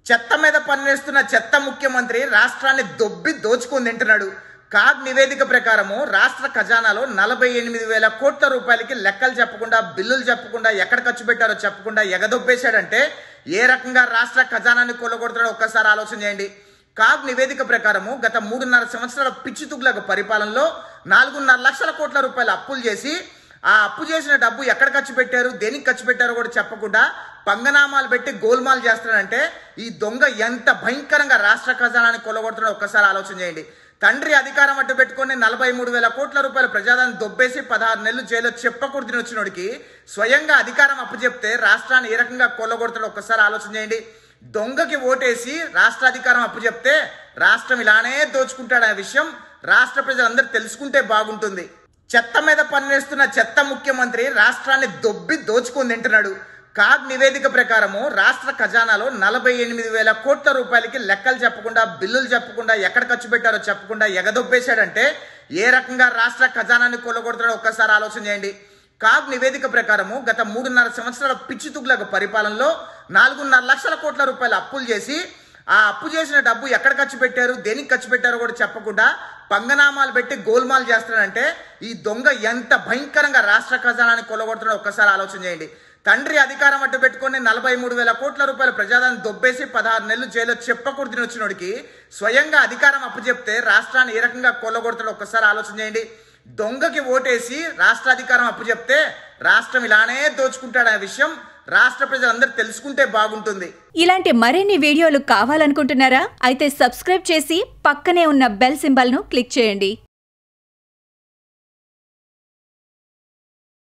చెత్త మీద పన్నేస్తున్న చెత్త ముఖ్యమంత్రి రాష్ట్రాన్ని దొబ్బి దోచుకొని తింటున్నాడు కాగ్ నివేదిక ప్రకారము రాష్ట్ర ఖజానాలో నలభై ఎనిమిది వేల కోట్ల రూపాయలకి లెక్కలు చెప్పకుండా బిల్లులు చెప్పకుండా ఎక్కడ ఖర్చు పెట్టారో చెప్పకుండా ఎగదొబ్బేశాడంటే ఏ రకంగా రాష్ట్ర ఖజానాన్ని కొల్లగొడతాడో ఒక్కసారి ఆలోచన చేయండి కాగ్ నివేదిక ప్రకారము గత మూడున్నర సంవత్సరాల పిచ్చి తుగ్లక పరిపాలనలో నాలుగున్నర లక్షల కోట్ల రూపాయలు అప్పులు చేసి ఆ అప్పు చేసిన డబ్బు ఎక్కడ ఖర్చు పెట్టారు దేనికి ఖర్చు పెట్టారో కూడా చెప్పకుండా పంగనామాలు పెట్టి గోల్మాల్ చేస్తున్నాడంటే ఈ దొంగ ఎంత భయంకరంగా రాష్ట్ర ఖజానాన్ని కొల్లగొడుతున్నాడో ఒక్కసారి ఆలోచన చేయండి తండ్రి అధికారం అడ్డు పెట్టుకొని నలభై మూడు వేల కోట్ల రూపాయల ప్రజాదాన్ని దొబ్బేసి పదహారు నెలలు జైల్లో చెప్పకూడదని వచ్చినోడికి స్వయంగా అధికారం అప్పచెప్తే రాష్ట్రాన్ని ఏ రకంగా కొల్లగొడతాడో ఒక్కసారి ఆలోచన చేయండి దొంగకి ఓటేసి రాష్ట్ర అధికారం అప్పచెప్తే రాష్ట్రం ఇలానే దోచుకుంటాడనే విషయం రాష్ట్ర ప్రజలందరూ తెలుసుకుంటే బాగుంటుంది చెత్త మీద పన్నేస్తున్న చెత్త ముఖ్యమంత్రి రాష్ట్రాన్ని దొబ్బి దోచుకొని తింటున్నాడు కాగ్ నివేదిక ప్రకారము రాష్ట్ర ఖజానాలో నలభై ఎనిమిది వేల కోట్ల రూపాయలకి లెక్కలు చెప్పకుండా బిల్లులు చెప్పకుండా ఎక్కడ ఖర్చు పెట్టారో చెప్పకుండా ఎగదొబ్బేశాడంటే ఏ రకంగా రాష్ట్ర ఖజానాన్ని కొల్లగొడతాడో ఒక్కసారి ఆలోచన చేయండి కాగ్ నివేదిక ప్రకారము గత మూడున్నర సంవత్సరాల పిచ్చి తుగ్లక పరిపాలనలో నాలుగున్నర లక్షల కోట్ల రూపాయలు అప్పులు చేసి ఆ అప్పు చేసిన డబ్బు ఎక్కడ ఖర్చు పెట్టారు దేనికి ఖర్చు పెట్టారో కూడా చెప్పకుండా పంగనామాలు పెట్టి గోల్మాల్ చేస్తాడంటే ఈ దొంగ ఎంత భయంకరంగా రాష్ట్ర ఖజానాన్ని కొల్లగొడుతున్నాడో ఒక్కసారి ఆలోచన చేయండి తండ్రి అధికారం అడ్డు పెట్టుకొని నలభై మూడు వేల కోట్ల రూపాయల ప్రజాదాన్ని దొబ్బేసి పదహారు నెలలు జైల్లో చెప్పకూడదని వచ్చినోడికి స్వయంగా అధికారం అప్పచెప్తే రాష్ట్రాన్ని ఏ రకంగా కొల్లగొడతాడో ఒక్కసారి ఆలోచన చేయండి దొంగకి ఓటేసి రాష్ట్ర అధికారం అప్పచెప్తే రాష్ట్రం ఇలానే దోచుకుంటాడనే విషయం రాష్ట్ర ప్రజలందరూ తెలుసుకుంటే బాగుంటుంది ఇలాంటి మరిన్ని వీడియోలు కావాలనుకుంటున్నారా అయితే సబ్స్క్రైబ్ చేసి పక్కనే ఉన్న బెల్ సింబల్ను క్లిక్ చేయండి